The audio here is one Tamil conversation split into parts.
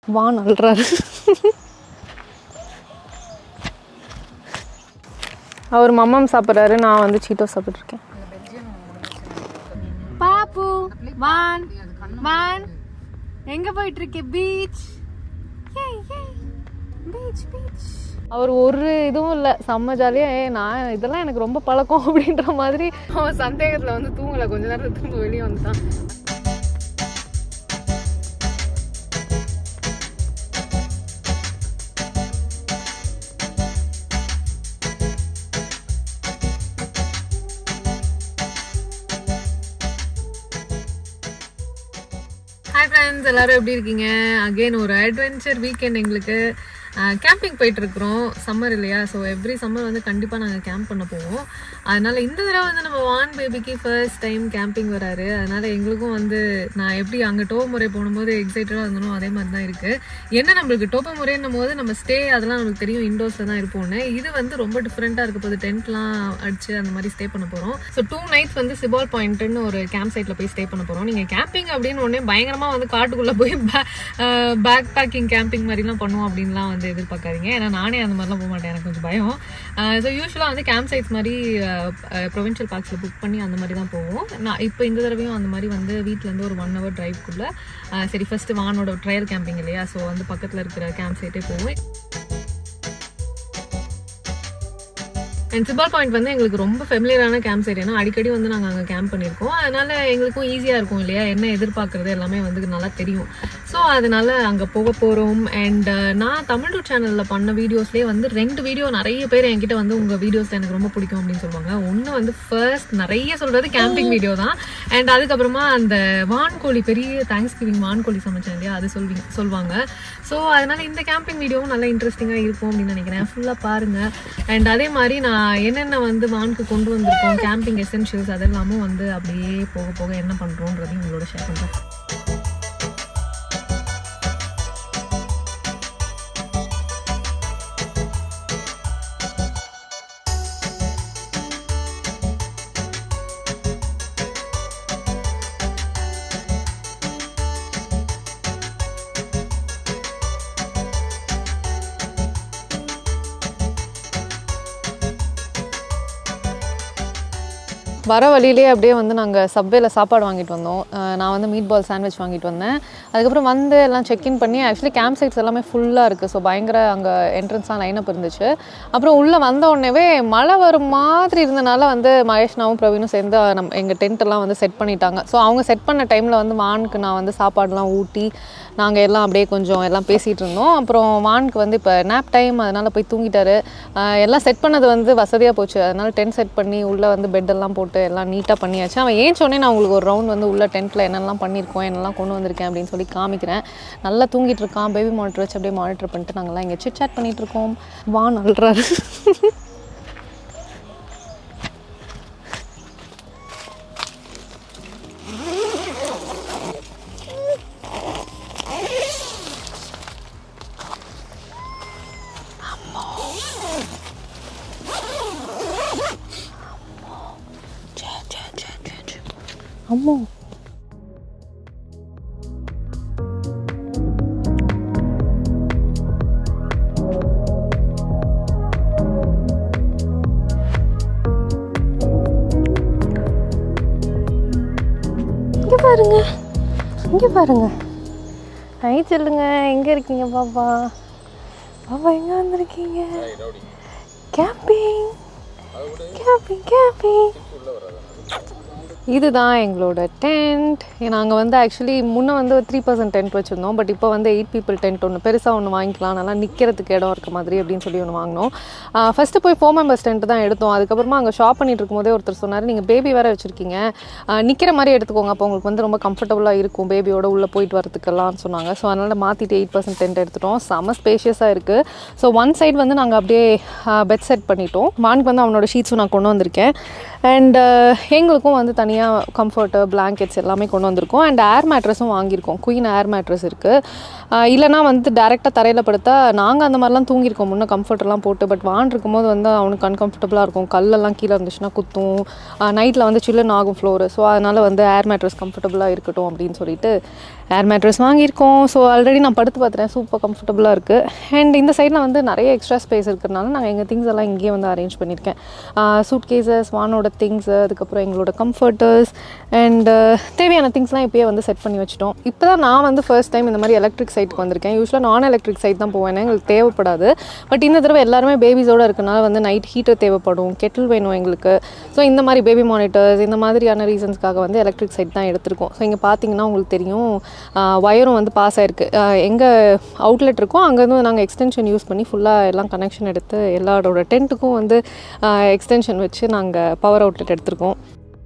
வான் அல்றாரு அவர் மம்மம் சாப்பிட்றாரு நான் வந்து சீட்டோ சாப்பிட்ருக்கேன் பாப்பு வான் வான் எங்க போயிட்டு இருக்கே பீச் பீச் பீச் அவர் ஒரு இதுவும் இல்லை செம்ம ஜாலியாக ஏ நான் இதெல்லாம் எனக்கு ரொம்ப பழக்கம் அப்படின்ற மாதிரி அவன் சந்தேகத்தில் வந்து தூங்கலை கொஞ்ச நேரம் திரும்ப வெளியே வந்துட்டான் ஹாய் ஃப்ரெண்ட்ஸ் எல்லாரும் எப்படி இருக்கீங்க அகைன் ஒரு அட்வென்ச்சர் வீக்கெண்ட் எங்களுக்கு கேம்பிங் போயிட்டு இருக்கிறோம் சம்மர் இல்லையா ஸோ எவ்ரி சம்மர் வந்து கண்டிப்பாக நாங்கள் கேம்ப் பண்ண போவோம் அதனால இந்த தடவை வந்து நம்ம வான் பேபிக்கு ஃபர்ஸ்ட் டைம் கேம்பிங் வராரு அதனால எங்களுக்கும் வந்து நான் எப்படி அங்கே டோப் முறை போகும்போது எக்ஸைட்டடாக இருந்தனோ அதே மாதிரி தான் இருக்கு என்ன நம்மளுக்கு டோப்ப முறைன்னும் போது நம்ம ஸ்டே அதெல்லாம் நமக்கு தெரியும் இண்டோர்ஸில் தான் இருப்போம்னு இது வந்து ரொம்ப டிஃப்ரெண்ட்டாக இருக்க போது டென்ட்லாம் அடிச்சு அந்த மாதிரி ஸ்டே பண்ண போகிறோம் ஸோ டூ நைட்ஸ் வந்து சிபால் பாயிண்ட்னு ஒரு கேம்ப் சைட்டில் போய் ஸ்டே பண்ண போகிறோம் நீங்கள் கேம்பிங் அப்படின்னு உடனே பயங்கரமாக வந்து காட்டுக்குள்ளே போய் பேக் பேக்கிங் கேம்பிங் மாதிரிலாம் பண்ணுவோம் அப்படின்லாம் வந்து எதிர்பார்க்காதீங்க ஏன்னா நானே அந்த மாதிரிலாம் போக மாட்டேன் எனக்கு கொஞ்சம் பயம் ஸோ யூஸ்வலாக வந்து கேம்ப் சைட்ஸ் மாதிரி ப்ரொவின்ஷியல் பார்க்ஸில் புக் பண்ணி அந்த மாதிரி தான் போவோம் நான் இப்போ இந்த தடவையும் அந்த மாதிரி வந்து வீட்டிலேருந்து ஒரு ஒன் ஹவர் டிரைவ்க்குள்ளே சரி ஃபஸ்ட்டு வானோட ட்ரையல் கேம்பிங் இல்லையா ஸோ வந்து பக்கத்தில் இருக்கிற கேம்ப் சைட்டே போவோம் அண்ட் சிபால் பாயிண்ட் வந்து எங்களுக்கு ரொம்ப ஃபெமிலியரான கேம்ப் சைட் ஏன்னா அடிக்கடி வந்து நாங்கள் அங்கே கேம்ப் பண்ணியிருக்கோம் அதனால எங்களுக்கும் ஈஸியாக இருக்கும் இல்லையா என்ன எதிர்பார்க்குறது எல்லாமே வந்து நல்லா தெரியும் ஸோ அதனால அங்கே போக போகிறோம் அண்ட் நான் தமிழ் டூ சேனலில் பண்ண வீடியோஸ்லேயே வந்து ரெண்டு வீடியோ நிறைய பேர் என்கிட்ட வந்து உங்கள் வீடியோஸ் எனக்கு ரொம்ப பிடிக்கும் அப்படின்னு சொல்லுவாங்க ஒன்று வந்து ஃபர்ஸ்ட் நிறைய சொல்கிறது கேம்பிங் வீடியோ தான் அண்ட் அதுக்கப்புறமா அந்த வான்கோழி பெரிய தேங்க்ஸ் கிவிங் வான்கோழி சமைச்சேன் இல்லையா அது சொல்வீங்க சொல்லுவாங்க ஸோ அதனால இந்த கேம்பிங் வீடியோவும் நல்லா இன்ட்ரெஸ்டிங்காக இருக்கும் அப்படின்னு நினைக்கிறேன் ஃபுல்லாக பாருங்கள் அண்ட் அதே மாதிரி நான் என்னென்ன வந்து வானுக்கு கொண்டு வந்திருக்கோம் கேம்பிங் எசென்ஷியல்ஸ் அதெல்லாமும் வந்து அப்படியே போக போக என்ன பண்ணுறோன்றதையும் உங்களோட ஷேர் பண்ணுறேன் வர வழியிலே அப்படியே வந்து நாங்கள் சப்வேல சாப்பாடு வாங்கிட்டு வந்தோம் அஹ் நான் வந்து மீட் பால் சாண்ட்விச் வாங்கிட்டு வந்தேன் அதுக்கப்புறம் வந்து எல்லாம் செக்இன் பண்ணி ஆக்சுவலி கேம்ப் சைட்ஸ் எல்லாமே ஃபுல்லாக இருக்குது ஸோ பயங்கர அங்கே என்ட்ரன்ஸ்லாம் லைனப் இருந்துச்சு அப்புறம் உள்ளே வந்த உடனேவே மழை வரும் மாதிரி இருந்தனால வந்து மகேஷ்னாவும் பிரவீனும் சேர்ந்து நம் எங்கள் டென்ட்டெல்லாம் வந்து செட் பண்ணிட்டாங்க ஸோ அவங்க செட் பண்ண டைமில் வந்து வானுக்கு நான் வந்து சாப்பாடுலாம் ஊட்டி நாங்கள் எல்லாம் அப்படியே கொஞ்சம் எல்லாம் பேசிகிட்டு இருந்தோம் அப்புறம் வானுக்கு வந்து இப்போ நேப் டைம் அதனால் போய் தூங்கிட்டாரு அஹ் எல்லாம் செட் பண்ணது வந்து வசதியாக போச்சு அதனால் டென்ட் செட் பண்ணி உள்ளே வந்து பெட் எல்லாம் போட்டு எல்லாம் நீட்டாக பண்ணியாச்சு அவன் ஏன் சொன்னே நான் உங்களுக்கு ஒரு ரவுண்ட் வந்து உள்ள டென்ட்டில் என்னெல்லாம் பண்ணியிருக்கோம் என்னெல்லாம் கொண்டு வந்திருக்கேன் அப்படின்னு சொல்லி காமிக்கிறேன் நல்லா தூங்கிட்டு இருக்கான் பேபி மானிட்டர் வச்சு அப்படியே மானிட்டர் பண்ணிட்டு நாங்கள்லாம் இங்கே சிட் சாட் பண்ணிட்டு இருக்கோம் வான் அல்றாரு அம்மோ இங்கே பாருங்க இங்கே பாருங்க ஹை சொல்லுங்க எங்கே இருக்கீங்க பாப்பா பாப்பா எங்கே வந்திருக்கீங்க கேம்பிங் கேம்பிங் கேம்பிங் இதுதான் எங்களோட டென்ட் நாங்கள் வந்து ஆக்சுவலி முன்னே வந்து த்ரீ பர்சன்ட் டென்ட் வச்சுருந்தோம் பட் இப்போ வந்து எயிட் பீப்புள் டென்ட் ஒன்று பெருசாக ஒன்று வாங்கிக்கலாம் நல்லா நிற்கிறதுக்கு இடம் இருக்க மாதிரி அப்படின்னு சொல்லி ஒன்று வாங்கினோம் ஃபஸ்ட்டு போய் ஃபோர் மெம்பர்ஸ் டென்ட் தான் எடுத்தோம் அதுக்கப்புறமா அங்கே ஷாப் பண்ணிட்டு இருக்கும்போதே ஒருத்தர் சொன்னார் நீங்கள் பேபி வேறு வச்சுருக்கீங்க நிற்கிற மாதிரி எடுத்துக்கோங்க அப்போ உங்களுக்கு வந்து ரொம்ப கம்ஃபர்டபுளாக இருக்கும் பேபியோட உள்ளே போயிட்டு வரதுக்கெல்லாம் சொன்னாங்க ஸோ அதனால் மாற்றிட்டு எயிட் பர்சன்ட் டென்ட் எடுத்துட்டோம் செம்ம ஸ்பேஷியஸாக இருக்குது ஸோ ஒன் சைடு வந்து நாங்கள் அப்படியே பெட் செட் பண்ணிட்டோம் வானுக்கு வந்து அவனோட ஷீட்ஸும் நான் கொண்டு வந்திருக்கேன் அண்ட் எங்களுக்கும் வந்து தனியாக கம்ஃபர்ட்டு பிளாங்கெட்ஸ் எல்லாமே கொண்டு வந்திருக்கோம் அண்ட் ஏர் மேட்ரஸும் வாங்கியிருக்கோம் குயின் ஏர் மேட்ரஸ் இருக்குது இல்லைனா வந்து டேரெக்டாக தரையில் படுத்தா நாங்கள் அந்த மாதிரிலாம் தூங்கியிருக்கோம் முன்னே கம்ஃபர்ட்டெல்லாம் போட்டு பட் வான் இருக்கும்போது வந்து அவனுக்கு அன்கம்ஃபர்டபுளாக இருக்கும் கல்லெல்லாம் கீழே இருந்துச்சுன்னா குத்தும் நைட்டில் வந்து சில்லுன்னு ஆகும் ஃப்ளோரு ஸோ அதனால் வந்து ஏர் மேட்ரஸ் கம்ஃபர்டபுளாக இருக்கட்டும் அப்படின்னு சொல்லிட்டு ஏர் மேட்ரஸ் வாங்கியிருக்கோம் ஸோ ஆல்ரெடி நான் படுத்து பார்த்துறேன் சூப்பர் கம்ஃபர்டபுளாக இருக்குது அண்ட் இந்த சைடில் வந்து நிறைய எக்ஸ்ட்ரா ஸ்பேஸ் இருக்கிறனால நாங்கள் எங்கள் திங்ஸ் எல்லாம் இங்கேயே வந்து அரேஞ்ச் பண்ணியிருக்கேன் சூட் கேசஸ் வானோட திங்ஸ் அதுக்கப்புறம் எங்களோட கம்ஃபர்ட்டர்ஸ் அண்ட் தேவையான திங்ஸ்லாம் இப்போயே வந்து செட் பண்ணி வச்சுட்டோம் இப்போ தான் நான் வந்து ஃபர்ஸ்ட் டைம் இந்த மாதிரி எலக்ட்ரிக் சைட்டுக்கு வந்திருக்கேன் யூஸ்வலாக நான் எலக்ட்ரிக் சைட் தான் போவேன் எங்களுக்கு தேவைப்படாது பட் இந்த தடவை எல்லாருமே பேபிஸோட இருக்கனால வந்து நைட் ஹீட்டர் தேவைப்படும் கெட்டில் வேணும் எங்களுக்கு ஸோ இந்த மாதிரி பேபி மானிட்டர்ஸ் இந்த மாதிரியான ரீசன்ஸ்க்காக வந்து எலக்ட்ரிக் சைட் தான் எடுத்திருக்கோம் ஸோ இங்கே பார்த்தீங்கன்னா உங்களுக்கு தெரியும் ஒயரும் வந்து பாஸ் ஆயிருக்கு எங்கே அவுட்லெட் இருக்கோ அங்கேருந்து நாங்கள் எக்ஸ்டென்ஷன் யூஸ் பண்ணி ஃபுல்லாக எல்லாம் கனெக்ஷன் எடுத்து எல்லாரோட டென்ட்டுக்கும் வந்து எக்ஸ்டென்ஷன் வச்சு நாங்கள் பவர் அவுட்லெட் எடுத்திருக்கோம்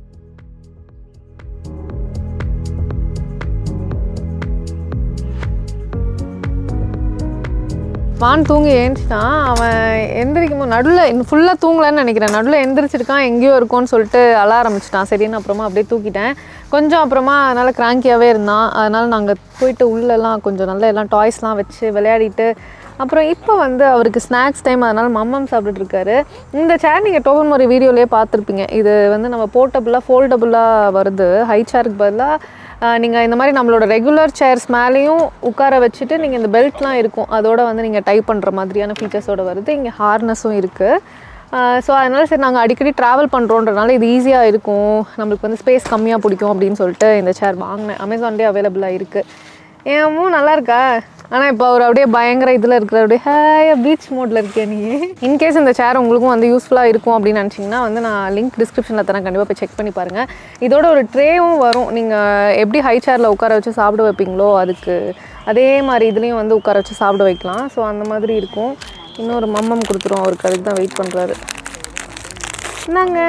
வான் தூங்கி ஏஞ்சிட்டான் அவன் எந்திரிக்கும் போது நடுவில் ஃபுல்லாக தூங்கலன்னு நினைக்கிறேன் நடுவில் எந்திரிச்சிருக்கான் எங்கேயோ இருக்கும்னு சொல்லிட்டு அழ ஆரம்பிச்சிட்டான் சரின்னு அப்புறமா அப்படியே தூக்கிட்டேன் கொஞ்சம் அப்புறமா அதனால் கிராங்கியாகவே இருந்தான் அதனால் நாங்கள் போயிட்டு உள்ளெல்லாம் கொஞ்சம் நல்ல எல்லாம் டாய்ஸ்லாம் வச்சு விளையாடிட்டு அப்புறம் இப்போ வந்து அவருக்கு ஸ்நாக்ஸ் டைம் அதனால் மம்மம் சாப்பிட்டுட்டு இருக்காரு இந்த சேர் நீங்கள் டோவன் முறை வீடியோலேயே பார்த்துருப்பீங்க இது வந்து நம்ம போர்ட்டபுளாக ஃபோல்டபுளாக வருது ஹை சேருக்கு பதிலாக நீங்கள் இந்த மாதிரி நம்மளோட ரெகுலர் சேர்ஸ் மேலேயும் உட்கார வச்சுட்டு நீங்கள் இந்த பெல்ட்லாம் இருக்கும் அதோட வந்து நீங்கள் டைப் பண்ணுற மாதிரியான ஃபீச்சர்ஸோட வருது இங்கே ஹார்னஸும் இருக்குது ஸோ அதனால் சரி நாங்கள் அடிக்கடி ட்ராவல் பண்ணுறோன்றனால இது ஈஸியாக இருக்கும் நம்மளுக்கு வந்து ஸ்பேஸ் கம்மியாக பிடிக்கும் அப்படின்னு சொல்லிட்டு இந்த சேர் வாங்கினேன் அமேசான்லேயே அவைலபிளாக இருக்குது ஏமும் நல்லா இருக்கா ஆனால் இப்போ அவர் அப்படியே பயங்கர இதில் இருக்கிற அப்படியே ஹாயாக பீச் மோடில் இருக்கே நீ இன்கேஸ் இந்த சேர் உங்களுக்கும் வந்து யூஸ்ஃபுல்லாக இருக்கும் அப்படின்னு நினச்சிங்கன்னா வந்து நான் லிங்க் டிஸ்கிரிப்ஷனில் தரேன் கண்டிப்பாக போய் செக் பண்ணி பாருங்கள் இதோட ஒரு ட்ரேவும் வரும் நீங்கள் எப்படி ஹை சேரில் உட்கார வச்சு சாப்பிட வைப்பீங்களோ அதுக்கு அதே மாதிரி இதுலேயும் வந்து உட்கார வச்சு சாப்பிட வைக்கலாம் ஸோ அந்த மாதிரி இருக்கும் இன்னொரு மம்மம் கொடுத்துரும் அவருக்கு அதுக்கு தான் வெயிட் பண்ணுறாரு என்னங்க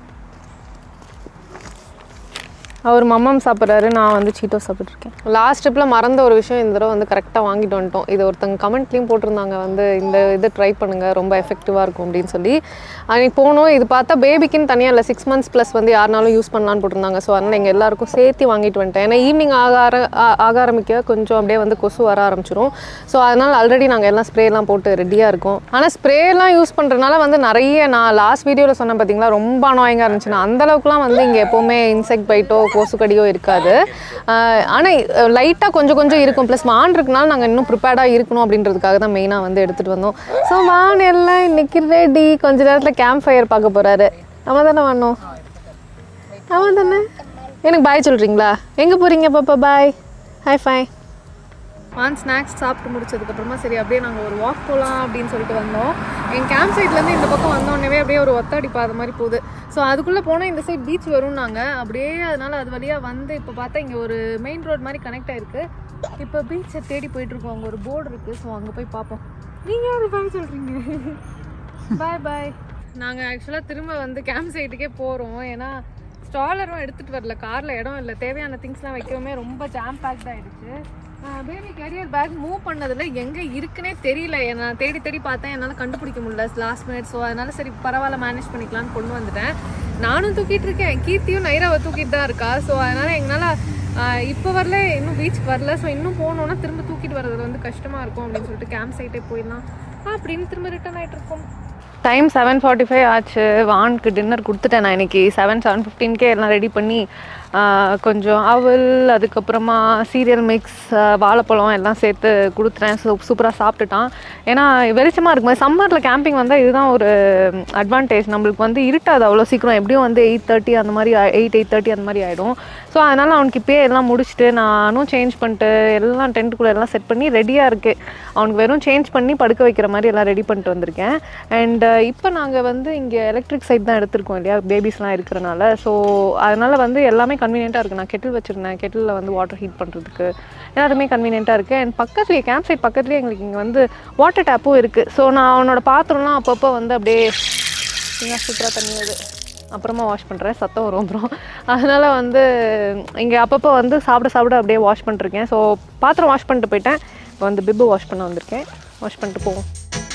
அவர் மம்மம் சாப்பிட்றாரு நான் வந்து சீட்டோ சாப்பிட்ருக்கேன் லாஸ்ட் ட்ரிப்பில் மறந்த ஒரு விஷயம் இந்த தடவை வந்து கரெக்டாக வாங்கிட்டு வந்துட்டோம் இது ஒருத்தங்க கமெண்ட்லேயும் போட்டிருந்தாங்க வந்து இந்த இது ட்ரை பண்ணுங்கள் ரொம்ப எஃபெக்டிவாக இருக்கும் அப்படின்னு சொல்லி அன்றைக்கி போனோம் இது பார்த்தா பேபிக்குன்னு தனியாக இல்லை சிக்ஸ் மந்த்ஸ் ப்ளஸ் வந்து யாருனாலும் யூஸ் பண்ணலான்னு போட்டிருந்தாங்க ஸோ அதனால் எங்கள் எல்லாருக்கும் சேர்த்து வாங்கிட்டு வந்துட்டேன் ஏன்னா ஈவினிங் ஆக ஆர ஆ- ஆக ஆரம்பிக்க கொஞ்சம் அப்படியே வந்து கொசு வர ஆரம்பிச்சிரும் ஸோ அதனால் ஆல்ரெடி நாங்கள் எல்லாம் ஸ்ப்ரேலாம் போட்டு ரெடியாக இருக்கோம் ஆனால் ஸ்ப்ரேலாம் யூஸ் பண்ணுறதுனால வந்து நிறைய நான் லாஸ்ட் வீடியோவில் சொன்னேன் பார்த்தீங்களா ரொம்ப அனாயிங்காக இருந்துச்சு நான் அந்த அளவுக்குலாம் வந்து இங்கே எப்போவுமே இன்செக்ட் பைட்டோ கொசு கடியோ இருக்காது ஆனால் லைட்டாக கொஞ்சம் கொஞ்சம் இருக்கும் ப்ளஸ் மான் இருக்கனால நாங்கள் இன்னும் ப்ரிப்பேர்டாக இருக்கணும் அப்படின்றதுக்காக தான் மெயினாக வந்து எடுத்துகிட்டு வந்தோம் ஸோ மான் எல்லாம் இன்னைக்கு ரெடி கொஞ்ச நேரத்தில் கேம்ப் ஃபயர் பார்க்க போகிறாரு அவன் தானே வானோம் அவன் தானே எனக்கு பாய் சொல்கிறீங்களா எங்கே போகிறீங்க பாப்பா பாய் ஹாய் ஃபை வான் ஸ்நாக்ஸ் சாப்பிட்டு முடிச்சதுக்கப்புறமா சரி அப்படியே நாங்கள் ஒரு வாக் போகலாம் அப்படின்னு சொல்லிட்டு வந்தோம் என் கேம்ப் சைட்லேருந்து இந்த பக்கம் வந்தோடனே அப்படியே ஒரு ஒத்தடி பாதை மாதிரி போகுது ஸோ அதுக்குள்ளே போனால் இந்த சைட் பீச் வரும் நாங்கள் அப்படியே அதனால அது வழியாக வந்து இப்போ பார்த்தா இங்கே ஒரு மெயின் ரோட் மாதிரி கனெக்ட் ஆயிருக்கு இப்போ பீச்சை தேடி போயிட்டு இருக்கோம் அங்கே ஒரு போர்டு இருக்குது ஸோ அங்கே போய் பார்ப்போம் நீங்கள் யாரு பாய் சொல்கிறீங்க பாய் பாய் நாங்கள் ஆக்சுவலாக திரும்ப வந்து கேம்ப் சைட்டுக்கே போகிறோம் ஏன்னா ஸ்டாலரும் எடுத்துகிட்டு வரல காரில் இடம் இல்லை தேவையான திங்ஸ்லாம் வைக்கவுமே ரொம்ப ஜாம் பேக்ட் ஆயிடுச்சு பேபி கேரியர் பேக் மூவ் பண்ணதில் எங்கே இருக்குன்னே தெரியல நான் தேடி தேடி பார்த்தேன் என்னால் கண்டுபிடிக்க முடியல லாஸ்ட் மினிட் ஸோ அதனால சரி பரவாயில்ல மேனேஜ் பண்ணிக்கலாம்னு கொண்டு வந்துட்டேன் நானும் தூக்கிட்டு இருக்கேன் கீர்த்தியும் நைராவை தூக்கிட்டு தான் இருக்கா ஸோ அதனால் எங்களால் இப்போ வரல இன்னும் பீச்சுக்கு வரல ஸோ இன்னும் போனோன்னா திரும்ப தூக்கிட்டு வர்றது வந்து கஷ்டமாக இருக்கும் அப்படின்னு சொல்லிட்டு கேம்ப் சைட்டே போயிடலாம் அப்படின்னு திரும்ப ரிட்டர்ன் ஆகிட்டு இருக்கோம் டைம் செவன் ஃபார்ட்டி ஃபைவ் ஆச்சு வானுக்கு டின்னர் கொடுத்துட்டேன் நான் இன்னைக்கு செவன் செவன் ஃபிஃப்டீன்கே எல்லாம் ரெடி பண்ணி ஆஹ், கொஞ்சம் அவல் அதுக்கப்புறமா சீரியல் மிக்ஸ் வாழைப்பழம் எல்லாம் சேர்த்து கொடுத்துட்டேன் சூ சூப்பராக சாப்பிட்டுட்டான் ஏன்னா வெளிச்சமாக இருக்கும்போது சம்மரில் கேம்பிங் வந்தால் இதுதான் ஒரு அட்வான்டேஜ் நம்மளுக்கு வந்து இருட்டாது அவ்வளோ சீக்கிரம் எப்படியும் வந்து எயிட் தேர்ட்டி அந்த மாதிரி எயிட் எயிட் தேர்ட்டி அந்த மாதிரி ஆகிடும் ஸோ அதனால் அவனுக்கு இப்போயே எல்லாம் முடிச்சுட்டு நானும் சேஞ்ச் பண்ணிட்டு எல்லாம் டென்ட்டுக்குள்ளே எல்லாம் செட் பண்ணி ரெடியாக இருக்குது அவனுக்கு வெறும் சேஞ்ச் பண்ணி படுக்க வைக்கிற மாதிரி எல்லாம் ரெடி பண்ணிட்டு வந்திருக்கேன் அண்ட் இப்போ நாங்கள் வந்து இங்கே எலக்ட்ரிக் சைட் தான் எடுத்திருக்கோம் இல்லையா பேபிஸ்லாம் இருக்கிறனால ஸோ அதனால் வந்து எல்லாமே கன்வீனியண்ட்டாக இருக்குது நான் கெட்டில் வச்சுருந்தேன் கெட்டிலில் வந்து வாட்டர் ஹீட் பண்ணுறதுக்கு எல்லாருமே கன்வீனியண்ட்டாக இருக்குது அண்ட் பக்கத்துலேயே கேம்ப் சைட் பக்கத்துலேயே எங்களுக்கு இங்கே வந்து வாட்டர் டேப்பும் இருக்குது ஸோ நான் அவனோட பாத்திரம்லாம் அப்பப்போ வந்து அப்படியே இங்கே சூப்பராக தண்ணி வருது அப்புறமா வாஷ் பண்ணுறேன் சத்தம் வரும் அப்புறம் அதனால் வந்து இங்கே அப்பப்போ வந்து சாப்பிட சாப்பிட அப்படியே வாஷ் பண்ணிருக்கேன் ஸோ பாத்திரம் வாஷ் பண்ணிட்டு போயிட்டேன் இப்போ வந்து பிப்பு வாஷ் பண்ண வந்திருக்கேன் வாஷ் பண்ணிட்டு போவோம்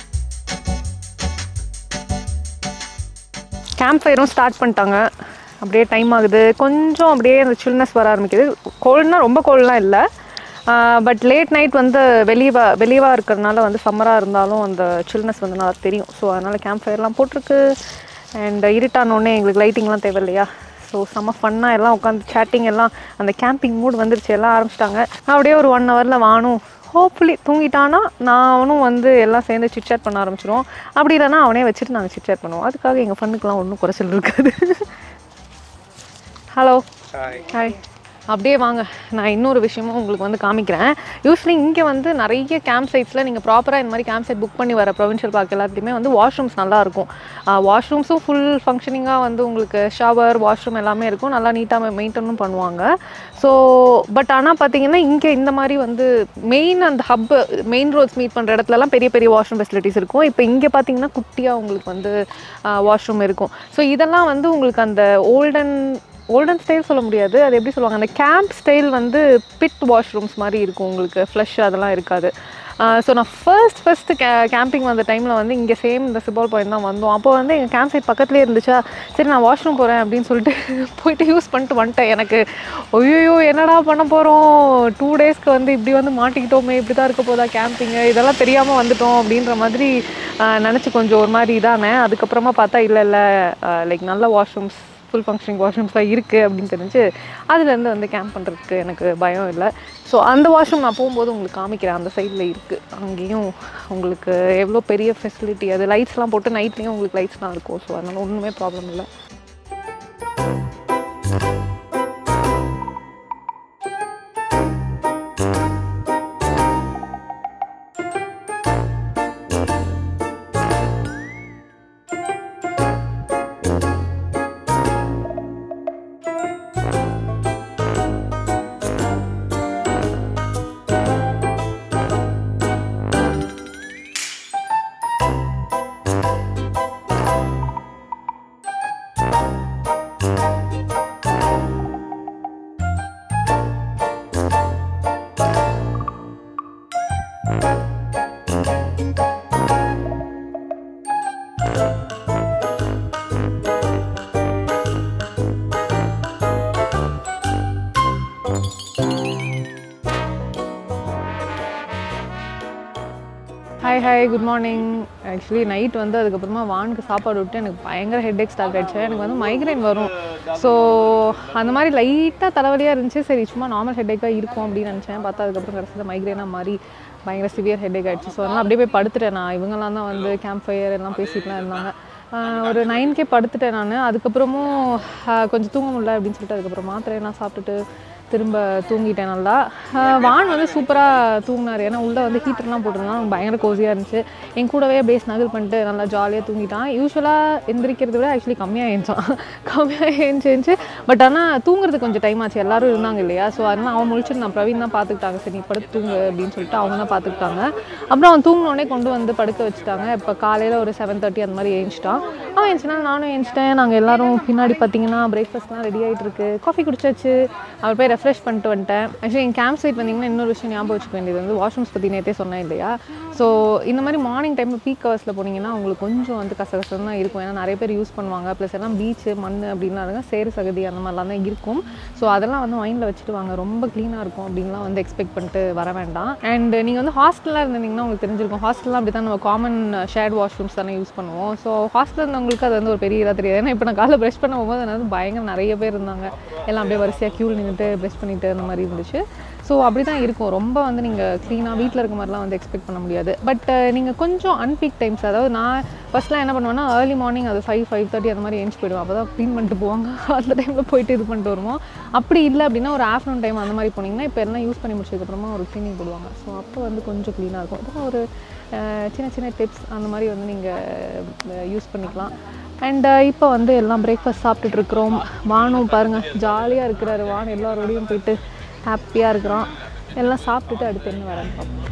கேம்ப் ஃபயரும் ஸ்டார்ட் பண்ணிட்டாங்க அப்படியே டைம் ஆகுது கொஞ்சம் அப்படியே அந்த சில்னஸ் வர ஆரம்பிக்குது கோல்டுனா ரொம்ப கோல்ட்லாம் இல்லை பட் லேட் நைட் வந்து வெளியவா வெளியவா இருக்கிறதுனால வந்து சம்மராக இருந்தாலும் அந்த சில்னஸ் வந்து நல்லா தெரியும் ஸோ அதனால் கேம்ப் ஃபயர்லாம் போட்டிருக்கு அண்ட் இருட்டானோடனே எங்களுக்கு லைட்டிங்லாம் தேவை இல்லையா ஸோ செம்ம ஃபன்னாக எல்லாம் உட்காந்து சேட்டிங் எல்லாம் அந்த கேம்பிங் மூட் வந்துருச்சு எல்லாம் ஆரம்பிச்சிட்டாங்க அப்படியே ஒரு ஒன் ஹவரில் வானும் ஹோப்ஃபுல்லி தூங்கிட்டானா நானும் வந்து எல்லாம் சேர்ந்து சிட்சாட் பண்ண ஆரம்பிச்சிருவோம் அப்படி இல்லைன்னா அவனே வச்சுட்டு நாங்கள் சிட்சாட் பண்ணுவோம் அதுக்காக எங்கள் ஃபண்ணுக்கெலாம் ஒன்றும் குறைச்சல் இருக்காது ஹலோ ஹாய் அப்படியே வாங்க நான் இன்னொரு விஷயமும் உங்களுக்கு வந்து காமிக்கிறேன் யூஸ்வலி இங்கே வந்து நிறைய கேம்ப் சைட்ஸில் நீங்கள் ப்ராப்பராக இந்த மாதிரி கேம்ப் சைட் புக் பண்ணி வர ப்ரொவின்ஷியல் பார்க் எல்லாத்துலேயுமே வந்து வாஷ்ரூம்ஸ் நல்லா இருக்கும் வாஷ்ரூம்ஸும் ஃபுல் ஃபங்க்ஷனிங்காக வந்து உங்களுக்கு ஷவர் வாஷ்ரூம் எல்லாமே இருக்கும் நல்லா நீட்டாக மெயின்டனும் பண்ணுவாங்க ஸோ பட் ஆனால் பார்த்தீங்கன்னா இங்கே இந்த மாதிரி வந்து மெயின் அந்த ஹப் மெயின் ரோட்ஸ் மீட் பண்ணுற இடத்துலலாம் பெரிய பெரிய வாஷ்ரூம் ஃபெசிலிட்டிஸ் இருக்கும் இப்போ இங்கே பார்த்தீங்கன்னா குட்டியாக உங்களுக்கு வந்து வாஷ்ரூம் இருக்கும் ஸோ இதெல்லாம் வந்து உங்களுக்கு அந்த ஓல்டன் ஓல்டன் ஸ்டைல் சொல்ல முடியாது அது எப்படி சொல்லுவாங்க அந்த கேம்ப் ஸ்டைல் வந்து பிட் வாஷ்ரூம்ஸ் மாதிரி இருக்கும் உங்களுக்கு ஃப்ளஷ் அதெல்லாம் இருக்காது ஸோ நான் ஃபர்ஸ்ட் ஃபஸ்ட்டு கே கேம்பிங் வந்த டைமில் வந்து இங்கே சேம் இந்த சிபால் பாயிண்ட் தான் வந்தோம் அப்போ வந்து எங்கள் கேம்ப் சைட் பக்கத்துலேயே இருந்துச்சா சரி நான் வாஷ்ரூம் போகிறேன் அப்படின்னு சொல்லிட்டு போயிட்டு யூஸ் பண்ணிட்டு வந்துட்டேன் எனக்கு ஐயோ என்னடா பண்ண போகிறோம் டூ டேஸ்க்கு வந்து இப்படி வந்து மாட்டிக்கிட்டோமே இப்படி தான் இருக்க போதா கேம்பிங்கு இதெல்லாம் தெரியாமல் வந்துட்டோம் அப்படின்ற மாதிரி நினச்சி கொஞ்சம் ஒரு மாதிரி இதானே அதுக்கப்புறமா பார்த்தா இல்லை இல்லை லைக் நல்ல வாஷ்ரூம்ஸ் ஃபுல் ஃபங்க்ஷனிங் வாஷ்ரூம்ஸ்லாம் இருக்குது அப்படின்னு தெரிஞ்சு அதுலேருந்து வந்து கேம்ப் பண்ணுறதுக்கு எனக்கு பயம் இல்லை ஸோ அந்த வாஷ்ரூம் நான் போகும்போது உங்களுக்கு காமிக்கிறேன் அந்த சைடில் இருக்குது அங்கேயும் உங்களுக்கு எவ்வளோ பெரிய ஃபெசிலிட்டி அது லைட்ஸ்லாம் போட்டு நைட்லேயும் உங்களுக்கு லைட்ஸ்லாம் இருக்கும் ஸோ அதனால் ஒன்றுமே ப்ராப்ளம் இல்லை hi hi good morning actually night வந்து அதுக்கப்புறமா வானுக்கு சாப்பாடு விட்டு எனக்கு பயங்கர ஹெட்ஏக் ஸ்டார்ட் ஆயிடுச்சு எனக்கு வந்து மைக்ரைன் வரும் ஸோ அந்த மாதிரி லைட்டாக தலைவலியாக இருந்துச்சு சரி சும்மா நார்மல் ஹெட்ஏக்காக இருக்கும் அப்படின்னு நினச்சேன் பார்த்தா அதுக்கப்புறம் கடைசியில் மைக்ரைனாக மாதிரி பயங்கர சிவியர் ஹெட்ஏக் ஆயிடுச்சு ஸோ அதனால் அப்படியே போய் படுத்துட்டேன் நான் இவங்கெல்லாம் தான் வந்து கேம்ப் ஃபயர் எல்லாம் பேசிட்டுலாம் இருந்தாங்க ஆஹ் ஒரு நைன்கே படுத்துட்டேன் நான் அதுக்கப்புறமும் ஆஹ் கொஞ்சம் தூங்க முடியல அப்படின்னு சொல்லிட்டு அதுக்கப்புறம் மாத்திரையெல்லாம் சாப்பிட்டுட்டு திரும்ப தூங்கிட்டேன் நல்லா ஆஹ் வான் வந்து சூப்பராக தூங்கினார் ஏன்னா உள்ளே வந்து ஹீட்டர்லாம் போட்டிருந்தான் பயங்கர கோசியாக இருந்துச்சு என் கூடவே அப்படியே ஸ்னகிள் பண்ணிட்டு நல்லா ஜாலியாக தூங்கிட்டான் யூஸ்வலாக எந்திரிக்கிறத விட ஆக்சுவலி கம்மியாக ஏஞ்சான் கம்மியாக ஏஞ்சிச்சு பட் ஆனால் தூங்குறதுக்கு கொஞ்சம் டைம் ஆச்சு எல்லாரும் இருந்தாங்க இல்லையா ஸோ அதனால் அவன் முழிச்சுட்டு நான் பிரவீன் தான் பார்த்துக்கிட்டாங்க சரி நீ படுத்து தூங்கு அப்படின்னு சொல்லிட்டு அவங்க தான் பார்த்துக்கிட்டாங்க அப்புறம் அவன் தூங்கினோடனே கொண்டு வந்து படுக்க வச்சுட்டாங்க இப்போ காலையில் ஒரு செவன் தேர்ட்டி அந்த மாதிரி ஏஞ்சிட்டான் அவன் ஏஞ்சினா நானும் ஏஞ்சிட்டேன் நாங்கள் எல்லாரும் பின்னாடி பார்த்தீங்கன்னா பிரேக்ஃபாஸ்ட்லாம் ரெடி ஆகிட்டு இருக்கு காஃபி குடிச்சாச்சு அவர் போய் ரெஃப்ரெஷ் பண்ணிட்டு வந்துட்டேன் ஆக்சுவலி என் கேம்ப் சைட் வந்தீங்கன்னா இன்னொரு விஷயம் ஞாபகம் வச்சுக்க வேண்டியது வந்து வாஷ்ரூம்ஸ் பற்றி நேற்றே சொன்னேன் இல்லையா ஸோ இந்த மாதிரி மார்னிங் டைமில் பீக் ஹவர்ஸில் போனீங்கன்னா உங்களுக்கு கொஞ்சம் வந்து கசகசம் தான் இருக்கும் ஏன்னா நிறைய பேர் யூஸ் பண்ணுவாங்க ப்ளஸ் எல்லாம் பீச்சு மண் அப்படின்லாம் இருங்க சேறு சகதி அந்த மாதிரிலாம் தான் இருக்கும் ஸோ அதெல்லாம் வந்து மைண்டில் வச்சுட்டு வாங்க ரொம்ப க்ளீனாக இருக்கும் அப்படின்லாம் வந்து எக்ஸ்பெக்ட் பண்ணிட்டு வர வேண்டாம் அண்ட் நீங்கள் வந்து ஹாஸ்டலாக இருந்தீங்கன்னா உங்களுக்கு தெரிஞ்சிருக்கும் ஹாஸ்டல்லாம் அப்படி தான் நம்ம காமன் ஷேர்ட் வாஷ்ரூம்ஸ் தானே யூஸ் பண்ணுவோம் ஸோ ஹாஸ்டல் இருந்தவங்களுக்கு அது வந்து ஒரு பெரிய இதாக தெரியாது ஏன்னா இப்போ நான் காலைல ப்ரஷ் பண்ண போகும்போது அது வந்து பயங்கர நிறைய பேர் இருந்தாங்க எல்லாம் அப்படியே வரிசையாக க்யூவில் நின்றுட்டு ப்ரஷ் பண்ணிட்டு அந்த மாதிரி இருந்துச்சு ஸோ அப்படி தான் இருக்கும் ரொம்ப வந்து நீங்கள் க்ளீனாக வீட்டில் இருக்க மாதிரிலாம் வந்து எக்ஸ்பெக்ட் பண்ண முடியாது பட் நீங்கள் கொஞ்சம் அன்பீக் டைம்ஸ் அதாவது நான் ஃபஸ்ட்லாம் என்ன பண்ணுவேன்னா ஏர்லி மார்னிங் அது ஃபைவ் ஃபைவ் தேர்ட்டி அந்த மாதிரி ஏஞ்சி போயிடுவோம் அப்போ தான் க்ளீன் பண்ணிட்டு போவாங்க அந்த டைமில் போயிட்டு இது பண்ணிட்டு வருவோம் அப்படி இல்லை அப்படின்னா ஒரு ஆஃப்டர்நூன் டைம் அந்த மாதிரி போனீங்கன்னா இப்போ எல்லாம் யூஸ் பண்ணி முடிச்சதுக்கப்புறமா ஒரு க்ளீனிங் போடுவாங்க ஸோ அப்போ வந்து கொஞ்சம் க்ளீனாக இருக்கும் அதெல்லாம் ஒரு அஹ், சின்ன சின்ன டிப்ஸ் அந்த மாதிரி வந்து நீங்கள் யூஸ் பண்ணிக்கலாம் அண்ட் இப்போ வந்து எல்லாம் பிரேக்ஃபாஸ்ட் சாப்பிட்டுட்டு இருக்கிறோம் வானும் பாருங்கள் ஜாலியாக இருக்கிறாரு வான் எல்லாரோடையும் போயிட்டு ஹாப்பியாக இருக்கிறோம் எல்லாம் சாப்பிட்டுட்டு அடுத்து என்ன வரேன்னு பார்ப்போம்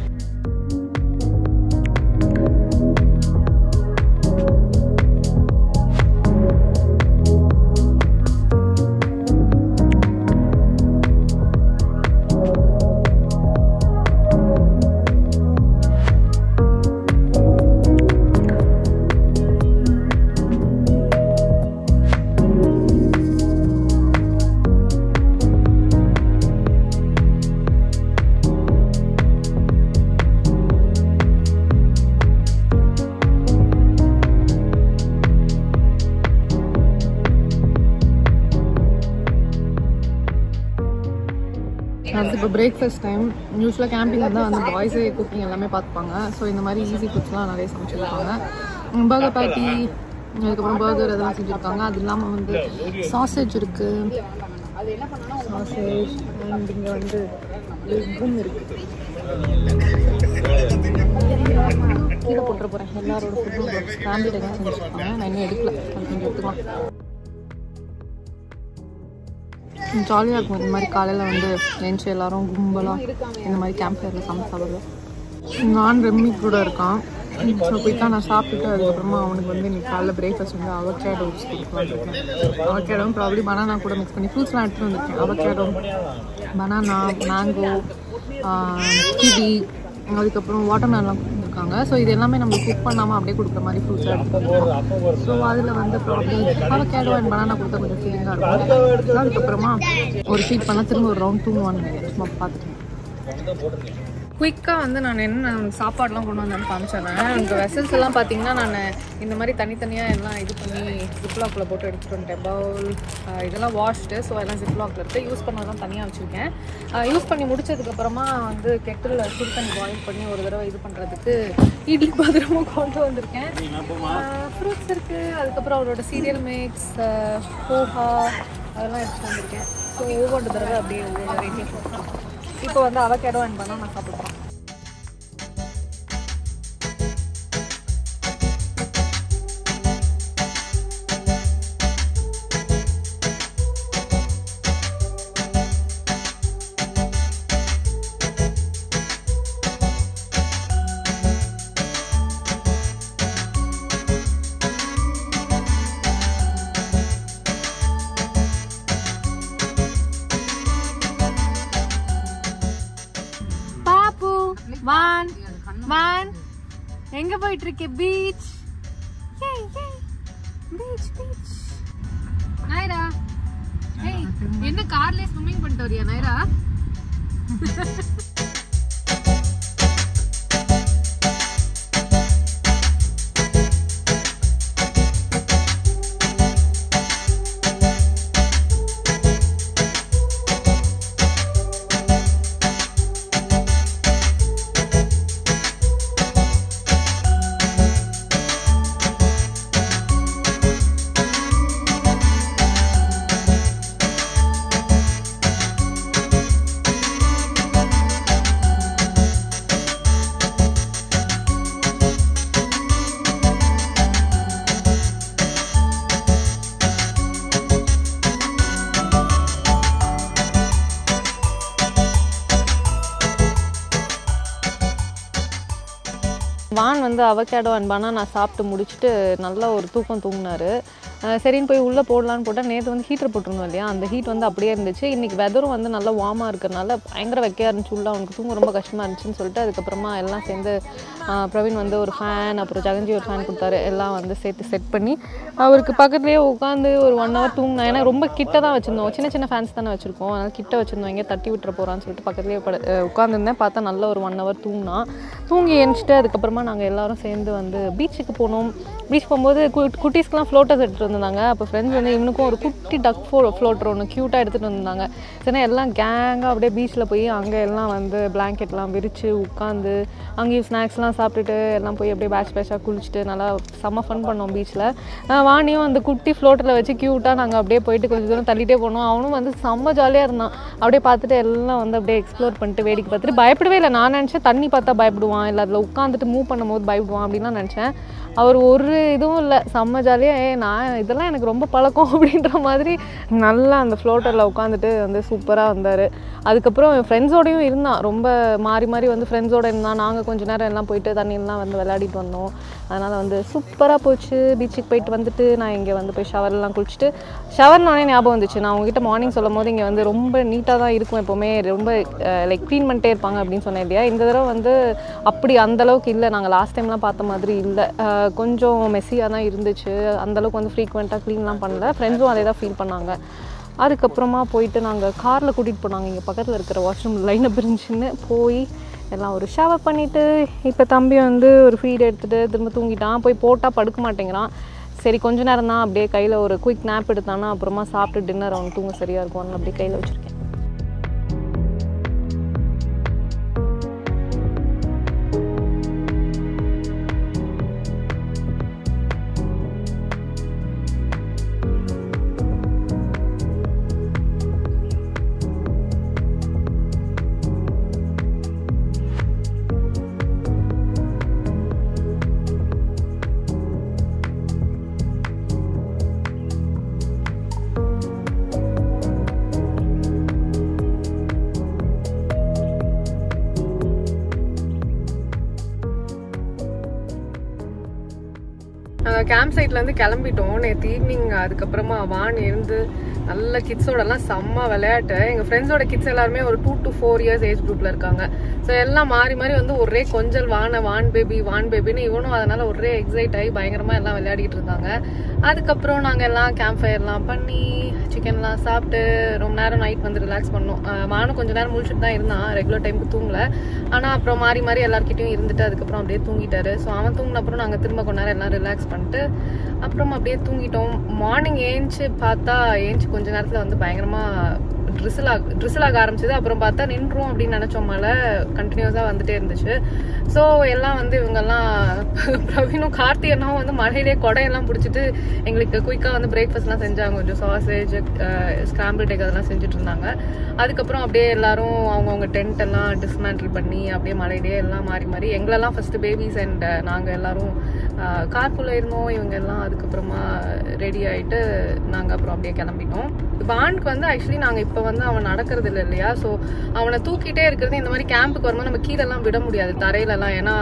அது இப்போ பிரேக்ஃபாஸ்ட் டைம் யூஸ்வலாக கேம்பிங் வந்தால் வந்து பாய்ஸே குக்கிங் எல்லாமே பார்த்துப்பாங்க ஸோ இந்த மாதிரி ஈஸி ஃபுட்ஸ்லாம் நிறைய சமைச்சிருக்காங்க பர்கர் பேட்டி அதுக்கப்புறம் பர்கர் அதெல்லாம் செஞ்சுருக்காங்க அது இல்லாமல் வந்து சாசேஜ் இருக்குது சாசேஜ் அண்ட் இங்கே வந்து எக்கும் இருக்குது கீழே போட்டுற போகிறேன் எல்லாரோட ஃபுட்டும் ஃபேமிலி டைம் செஞ்சுருக்காங்க நான் இன்னும் எடுக்கல அது கொஞ்சம் எடுத்துக்கலாம் ஜாலியாக இருக்கும் இந்த மாதிரி காலையில் வந்து லஞ்ச் எல்லாரும் கும்பலாக இந்த மாதிரி கேம்ப் ஃபயரில் சமைச்சு சாப்பிடுவேன் நான் ரெம்மி கூட இருக்கான் ஸோ குயிக்காக நான் சாப்பிட்டுட்டு அதுக்கப்புறமா அவனுக்கு வந்து இன்னைக்கு காலைல பிரேக்ஃபாஸ்ட் வந்து அவகேடோ கொடுக்கலான்னு இருக்கேன் அவகேடோவும் ப்ராப்ளி பனானா கூட மிக்ஸ் பண்ணி ஃப்ரூட்ஸ்லாம் எடுத்துகிட்டு வந்திருக்கேன் அவகேடோ பனானா மேங்கோ கிவி அதுக்கப்புறம் வாட்டர்மெலாம் கொடுத்துருக்காங்க ஸோ இது எல்லாமே நம்ம குக் பண்ணாமல் அப்படியே கொடுக்குற மாதிரி ஃப்ரூட்ஸாக எடுத்துக்கோங்க ஸோ அதில் வந்து ப்ராப்ளி அவகேடோ அண்ட் பனானா கொடுத்தா கொஞ்சம் ஃபீலிங்காக இருக்கும் அதுக்கப்புறமா ஒரு ஃபீட் பண்ணால் திரும்ப ஒரு ரவுண்ட் தூங்குவான்னு சும்மா பார்த்துட்டேன் குயிக்காக வந்து நான் என்ன உனக்கு சாப்பாடுலாம் கொண்டு வந்தேன்னு காமிச்சிடுறேன் உங்கள் வெசல்ஸ் எல்லாம் பார்த்தீங்கன்னா நான் இந்த மாதிரி தனித்தனியாக எல்லாம் இது பண்ணி ஜிப்லாக்கில் போட்டு எடுத்துகிட்டு வந்துட்டேன் பவுல் இதெல்லாம் வாஷ்டு ஸோ எல்லாம் ஜிப்லாக்கில் இருக்குது யூஸ் பண்ணதெல்லாம் தனியாக வச்சுருக்கேன் யூஸ் பண்ணி முடிச்சதுக்கப்புறமா வந்து கெட்டில் சுடு தண்ணி பாயில் பண்ணி ஒரு தடவை இது பண்ணுறதுக்கு இட்லி பாத்திரமும் கொண்டு வந்திருக்கேன் ஃப்ரூட்ஸ் இருக்குது அதுக்கப்புறம் அவரோட சீரியல் மிக்ஸ் போஹா அதெல்லாம் எடுத்துகிட்டு வந்திருக்கேன் ஸோ ஒவ்வொரு தடவை அப்படியே ஒவ்வொரு வெரைட்டி போட்டுருக்கேன் இப்போ வந்து அவகேடோ அண்ட் பனானா சாப்பிடுறோம் பாப்பு வான் வான் எங்க போயிட்டு இருக்க பீச் பீச் பீச் நாயரா ஏய் என்ன கார்ல ஸ்விம்மிங் பண்ணிட்டு வரியா நாயரா வான் வந்து அவகேடோ அண்ட் பனானா சாப்பிட்டு முடிச்சுட்டு நல்லா ஒரு தூக்கம் தூங்கினாரு அஹ் சரின்னு போய் உள்ளே போடலான்னு போட்டால் நேற்று வந்து ஹீட்டர் போட்டிருந்தோம் இல்லையா அந்த ஹீட் வந்து அப்படியே இருந்துச்சு இன்றைக்கி வெதரும் வந்து நல்லா வார்மாக இருக்கிறனால பயங்கர வெக்கையாக இருந்துச்சு உள்ள அவனுக்கு தூங்க ரொம்ப கஷ்டமாக இருந்துச்சுன்னு சொல்லிட்டு அதுக்கப்புறமா எல்லாம் சேர்ந்து அஹ் பிரவீன் வந்து ஒரு ஃபேன் அப்புறம் ஜெகன்ஜி ஒரு ஃபேன் கொடுத்தாரு எல்லாம் வந்து சேர்த்து செட் பண்ணி அவருக்கு பக்கத்துலேயே உட்காந்து ஒரு ஒன் ஹவர் தூங்கினா ஏன்னா ரொம்ப கிட்ட தான் வச்சுருந்தோம் சின்ன சின்ன ஃபேன்ஸ் தானே வச்சுருக்கோம் அதனால் கிட்ட வச்சுருந்தோம் எங்கே தட்டி விட்டுற போகிறான்னு சொல்லிட்டு பக்கத்துலேயே பட உட்காந்துருந்தேன் பார்த்தா நல்ல ஒரு ஒன் ஹவர் தூங்கினான் தூங்கி எழுந்துச்சிட்டு அதுக்கப்புறமா நாங்கள் எல்லாரும் சேர்ந்து வந்து பீச்சுக்கு போனோம் பீச் போகும்போது கு- குட்டீஸ்க்குலாம் ஃப்ளோட்டர்ஸ் எடுத்துகிட்டு வந்திருந்தாங்க அப்போ ஃப்ரெண்ட்ஸ் வந்து இவனுக்கும் ஒரு குட்டி டக் ஃபோ ஃப்ளோட்டர் ஒன்று க்யூட்டாக எடுத்துகிட்டு வந்திருந்தாங்க சரி எல்லாம் கேங்காக அப்படியே பீச்சில் போய் அங்கே எல்லாம் வந்து பிளாங்கெட்லாம் விரித்து உட்காந்து அங்கேயும் ஸ்நாக்ஸ்லாம் சாப்பிட்டுட்டு எல்லாம் போய் அப்படியே பேட்ச் பேட்சாக குளிச்சுட்டு நல்லா செம்ம ஃபன் பண்ணோம் பீச்சில் வாணியும் அந்த குட்டி ஃப்ளோட்டரில் வச்சு க்யூட்டாக நாங்கள் அப்படியே போயிட்டு கொஞ்சம் தூரம் தள்ளிட்டே போனோம் அவனும் வந்து செம்ம ஜாலியாக இருந்தான் அப்படியே பார்த்துட்டு எல்லாம் வந்து அப்படியே எக்ஸ்ப்ளோர் பண்ணிட்டு வேடிக்கை பார்த்துட்டு பயப்படவே இல்லை நான் நினச்சேன் தண்ணி பார்த்தா பயப்படுவான் இல்லை அதில் உட்காந்துட்டு மூவ் பண்ணும்போது பயப்படுவான் அப்படின்லாம் நினச்சேன் அவர் ஒரு இதுவும் இல்லை செம்ம ஜாலியாக ஏ நான் இதெல்லாம் எனக்கு ரொம்ப பழக்கம் அப்படின்ற மாதிரி நல்லா அந்த ஃப்ளோட்டரில் உட்காந்துட்டு வந்து சூப்பராக வந்தார் அதுக்கப்புறம் என் ஃப்ரெண்ட்ஸோடையும் இருந்தான் ரொம்ப மாறி மாறி வந்து ஃப்ரெண்ட்ஸோட இருந்தான் நாங்கள் கொஞ்ச நேரம் எல்லாம் போயிட்டு தண்ணியெல்லாம் வந்து விளையாடிட்டு வந்தோம் அதனால் வந்து சூப்பராக போச்சு பீச்சுக்கு போயிட்டு வந்துட்டு நான் இங்கே வந்து போய் ஷவர்லாம் குளிச்சுட்டு ஷவர்னோடனே ஞாபகம் வந்துச்சு நான் உங்ககிட்ட மார்னிங் சொல்லும் போது இங்கே வந்து ரொம்ப நீட்டாக தான் இருக்கும் எப்போவுமே ரொம்ப லைக் க்ளீன் பண்ணிட்டே இருப்பாங்க அப்படின்னு சொன்னேன் இல்லையா இந்த தடவை வந்து அப்படி அந்த அளவுக்கு இல்லை நாங்கள் லாஸ்ட் டைம்லாம் பார்த்த மாதிரி இல்லை அஹ் கொஞ்சம் மெஸ்ஸியாக தான் இருந்துச்சு அந்த அளவுக்கு வந்து ஃப்ரீக்வெண்ட்டாக க்ளீன்லாம் பண்ணல ஃப்ரெண்ட்ஸும் அதே தான் ஃபீல் பண்ணாங்க அதுக்கப்புறமா போயிட்டு நாங்கள் காரில் கூட்டிகிட்டு போனாங்க இங்கே பக்கத்தில் இருக்கிற வாஷ்ரூம் லைனை பிரிஞ்சுன்னு போய் எல்லாம் ஒரு ஷவர் பண்ணிவிட்டு இப்போ தம்பி வந்து ஒரு ஃபீட் எடுத்துகிட்டு திரும்ப தூங்கிட்டான் போய் போட்டால் படுக்க மாட்டேங்கிறான் சரி கொஞ்ச நேரம் தான் அப்படியே கையில் ஒரு குயிக் நாப் எடுத்தானா அப்புறமா சாப்பிட்டு டின்னர் அவனுக்கு தூங்க சரியாக இருக்கும்னு அப்படியே கையில் வச்சுருக்கேன் நாங்கள் கேம்ப் சைட்லேருந்து கிளம்பிட்டோம் நேற்று ஈவினிங் அதுக்கப்புறமா வான் இருந்து நல்ல கிட்ஸோடலாம் செம்ம விளையாட்டு எங்கள் ஃப்ரெண்ட்ஸோட கிட்ஸ் எல்லாருமே ஒரு two to four years age குரூப்பில் இருக்காங்க ஸோ எல்லாம் மாறி மாறி வந்து ஒரே கொஞ்சல் வான வான் பேபி வான் பேபின்னு இவனும் அதனால ஒரே எக்ஸைட் ஆகி பயங்கரமாக எல்லாம் விளையாடிட்டு இருந்தாங்க அதுக்கப்புறம் நாங்கள் எல்லாம் கேம்ப் ஃபயர்லாம் பண்ணி சிக்கன்லாம் சாப்பிட்டு ரொம்ப நேரம் நைட் வந்து ரிலாக்ஸ் பண்ணோம் அஹ் வானும் கொஞ்ச நேரம் முழிச்சிட்டு தான் இருந்தான் ரெகுலர் டைமுக்கு தூங்கல ஆனால் அப்புறம் மாறி மாறி எல்லார்கிட்டயும் இருந்துட்டு அதுக்கப்புறம் அப்படியே தூங்கிட்டாரு ஸோ அவன் தூங்கின அப்புறம் நாங்கள் திரும்ப கொஞ்ச நேரம் எல்லாம் ரிலாக்ஸ் பண்ணிட்டு அப்புறம் அப்படியே தூங்கிட்டோம் மார்னிங் ஏஞ்சி பார்த்தா ஏஞ்சி கொஞ்ச நேரத்தில் வந்து பயங்கரமாக ட்ரிசில் ஆக ட்ரிசில் ஆக ஆரம்பிச்சது அப்புறம் பார்த்தா நின்றும் அப்படின்னு நினச்சோம் மழை கண்டினியூஸாக வந்துட்டே இருந்துச்சு ஸோ எல்லாம் வந்து இவங்கெல்லாம் பிரவீனும் கார்த்திகனும் வந்து மழையிலே கொடையெல்லாம் பிடிச்சிட்டு எங்களுக்கு குயிக்காக வந்து பிரேக்ஃபாஸ்ட்லாம் செஞ்சாங்க கொஞ்சம் சாசேஜ் ஸ்கிராம்பிள் டேக் அதெல்லாம் செஞ்சுட்டு இருந்தாங்க அதுக்கப்புறம் அப்படியே எல்லாரும் அவங்கவுங்க டென்ட் எல்லாம் டிஸ்மேண்டில் பண்ணி அப்படியே மழையிலே எல்லாம் மாறி மாறி எங்களெல்லாம் ஃபர்ஸ்ட் பேபிஸ் அண்ட் நாங்கள் எல்லாரும் கார்க்குள்ளே இருந்தோம் இவங்க எல்லாம் அதுக்கப்புறமா ரெடி ஆகிட்டு நாங்கள் அப்புறம் அப்படியே கிளம்பிட்டோம் வானுக்கு வந்து ஆக்சுவலி நாங்கள் இப்போ வந்து அவன் நடக்கிறது இல்லை இல்லையா ஸோ அவனை தூக்கிட்டே இருக்கிறது இந்த மாதிரி கேம்புக்கு வரும்போது நம்ம கீழெல்லாம் விட முடியாது தரையிலலாம் ஏன்னா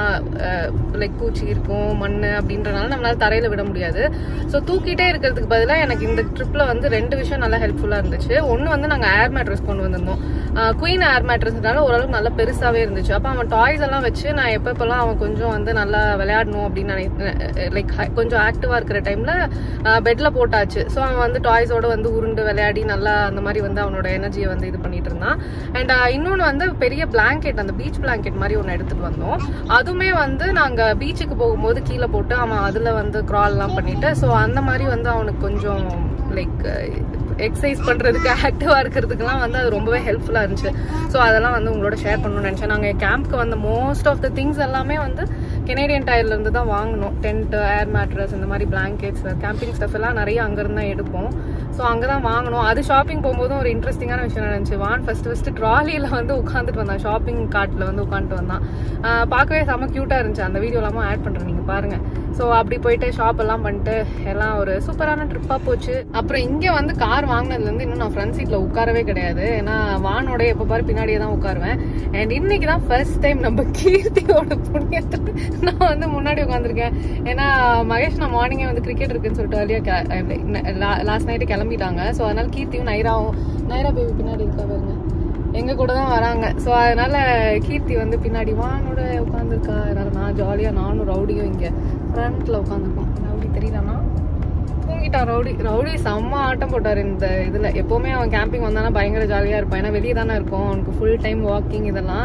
லைக் பூச்சி இருக்கும் மண் அப்படின்றனால நம்மளால தரையில விட முடியாது ஸோ தூக்கிட்டே இருக்கிறதுக்கு பதிலாக எனக்கு இந்த ட்ரிப்பில் வந்து ரெண்டு விஷயம் நல்லா ஹெல்ப்ஃபுல்லாக இருந்துச்சு ஒன்று வந்து நாங்கள் ஏர் மேட்ரஸ் கொண்டு வந்திருந்தோம் குயின் ஏர் மேட்ரஸ்னால ஓரளவுக்கு நல்லா பெருசாகவே இருந்துச்சு அப்போ அவன் டாய்ஸ் எல்லாம் வச்சு நான் எப்போ எப்போல்லாம் அவன் கொஞ்சம் வந்து நல்லா விளையாடணும் அப்படின்னு நினை லைக் கொஞ்சம் ஆக்டிவாக இருக்கிற டைமில் பெட்டில் போட்டாச்சு ஸோ அவன் வந்து டாய்ஸோட வந்து உருண்டு விளையாடி நல்லா அந்த மாதிரி வந்து அவனோட எனர்ஜியை வந்து இது பண்ணிட்டு இருந்தான் அண்ட் இன்னொன்று வந்து பெரிய பிளாங்கெட் அந்த பீச் பிளாங்கெட் மாதிரி ஒன்று எடுத்துட்டு வந்தோம் அதுவுமே வந்து நாங்கள் பீச்சுக்கு போகும்போது கீழே போட்டு அவன் அதில் வந்து க்ரால்லாம் பண்ணிட்டு ஸோ அந்த மாதிரி வந்து அவனுக்கு கொஞ்சம் லைக் எக்ஸசைஸ் பண்ணுறதுக்கு ஆக்டிவாக இருக்கிறதுக்குலாம் வந்து அது ரொம்பவே ஹெல்ப்ஃபுல்லாக இருந்துச்சு ஸோ அதெல்லாம் வந்து உங்களோட ஷேர் பண்ணணும்னு நினச்சேன் நாங்கள் கேம்ப்க்கு வந்த மோஸ்ட் ஆஃப் த திங்ஸ் எல்லாமே வந்து கெனேடியன் டயர்லேருந்து தான் வாங்கணும் டென்ட் ஏர் மேட்ரஸ் இந்த மாதிரி பிளாங்கெட்ஸ் கேம்பிங் ஸ்டஃப் எல்லாம் நிறைய அங்கேருந்து தான் எடுப்போம் ஸோ அங்கே தான் வாங்கணும் அது ஷாப்பிங் போகும்போதும் ஒரு இன்ட்ரெஸ்டிங்கான விஷயம் நடந்துச்சு வான் ஃபர்ஸ்ட் ஃபர்ஸ்ட் ட்ராலியில் வந்து உட்காந்துட்டு வந்தான் ஷாப்பிங் கார்ட்டில் வந்து உட்காந்துட்டு வந்தான் ஆஹ் பார்க்கவே செம்ம க்யூட்டாக இருந்துச்சு அந்த வீடியோ எல்லாமே ஆட் பண்ணுறேன் நீங்கள் பாருங்கள் ஸோ அப்படி போயிட்டு ஷாப் எல்லாம் பண்ணிட்டு எல்லாம் ஒரு சூப்பரான ட்ரிப்பாக போச்சு அப்புறம் இங்கே வந்து கார் வாங்கினதுலேருந்து இன்னும் நான் ஃப்ரண்ட் சீட்டில் உட்காரவே கிடையாது ஏன்னா வானோட எப்போ பாரு பின்னாடியே தான் உட்காருவேன் அண்ட் இன்னைக்கு தான் ஃபர்ஸ்ட் டைம் நம்ம கீர்த்தியோட புண்ணியத்தில் நான் வந்து முன்னாடி உட்காந்துருக்கேன் ஏன்னா மகேஷ் நான் மார்னிங்கே வந்து கிரிக்கெட் இருக்குன்னு சொல்லிட்டு அர்லியாக லாஸ்ட் நைட்டு கிளம்பிட்டாங்க ஸோ அதனால கீர்த்தியும் நைராவும் நைரா பேபி பின்னாடி இருக்கா பாருங்க எங்க கூட தான் வராங்க ஸோ அதனால கீர்த்தி வந்து பின்னாடி வானோட உட்காந்துருக்கா அதனால நான் ஜாலியாக நானும் ரவுடியும் இங்கே ஃப்ரண்ட்ல உட்காந்துருக்கோம் ரவுடி தெரியலனா தூங்கிட்டான் ரவுடி ரவுடி செம்ம ஆட்டம் போட்டார் இந்த இதில் எப்போவுமே அவன் கேம்பிங் வந்தானா பயங்கர ஜாலியாக இருப்பான் ஏன்னா வெளியே தானே இருக்கும் அவனுக்கு ஃபுல் டைம் வாக்கிங் இதெல்லாம்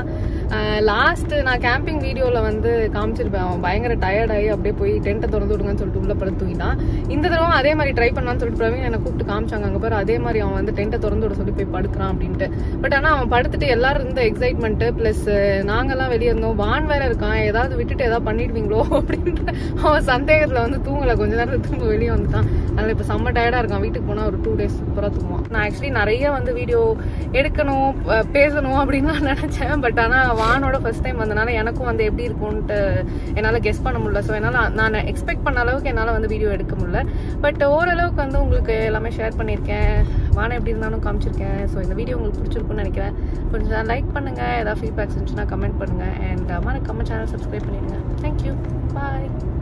லாஸ்ட் நான் கேம்பிங் வீடியோவில் வந்து காமிச்சிருப்பேன் அவன் பயங்கர டயர்டாகி அப்படியே போய் டென்ட்டை திறந்து விடுங்கன்னு சொல்லிட்டு உள்ள படுத்து தூங்கிட்டான் இந்த தடவை அதே மாதிரி ட்ரை பண்ணான்னு சொல்லிட்டு பிரவீன் என்னை கூப்பிட்டு காமிச்சாங்க அங்கே பாரு அதே மாதிரி அவன் வந்து டென்ட்டை திறந்து விட சொல்லி போய் படுக்கிறான் அப்படின்ட்டு பட் ஆனால் அவன் படுத்துட்டு எல்லாரும் இருந்த எக்ஸைட்மெண்ட்டு ப்ளஸ் நாங்கெல்லாம் வெளியே இருந்தோம் வான் வேற இருக்கான் ஏதாவது விட்டுட்டு ஏதாவது பண்ணிடுவீங்களோ அப்படின்ற அவன் சந்தேகத்தில் வந்து தூங்கலை கொஞ்ச நேரம் திரும்ப வெளியே வந்துட்டான் அதனால இப்போ செம்ம டயர்டாக இருக்கான் வீட்டுக்கு போனால் ஒரு டூ டேஸ் சூப்பராக தூங்குவான் நான் ஆக்சுவலி நிறைய வந்து வீடியோ எடுக்கணும் அஹ் பேசணும் அப்படின்னு நான் நினச்சேன் பட் ஆனால் வானோட ஃபர்ஸ்ட் டைம் வந்தனால எனக்கும் வந்து எப்படி இருக்கும்ன்ட்டு என்னால் கெஸ் பண்ண முடியல ஸோ என்னால் நான் எக்ஸ்பெக்ட் பண்ண அளவுக்கு என்னால் வந்து வீடியோ எடுக்க முடியல பட் ஓரளவுக்கு வந்து உங்களுக்கு எல்லாமே ஷேர் பண்ணியிருக்கேன் வானம் எப்படி இருந்தாலும் காமிச்சிருக்கேன் ஸோ இந்த வீடியோ உங்களுக்கு பிடிச்சிருக்குன்னு நினைக்கிறேன் கொஞ்சம் லைக் பண்ணுங்கள் ஏதாவது ஃபீட்பேக்ஸ் இருந்துச்சுன்னா கமெண்ட் பண்ணுங்கள் அண்ட் மறக்காம சேனல் சப்ஸ்கிரைப் பண்ணிடுங்க தேங்க்யூ பாய்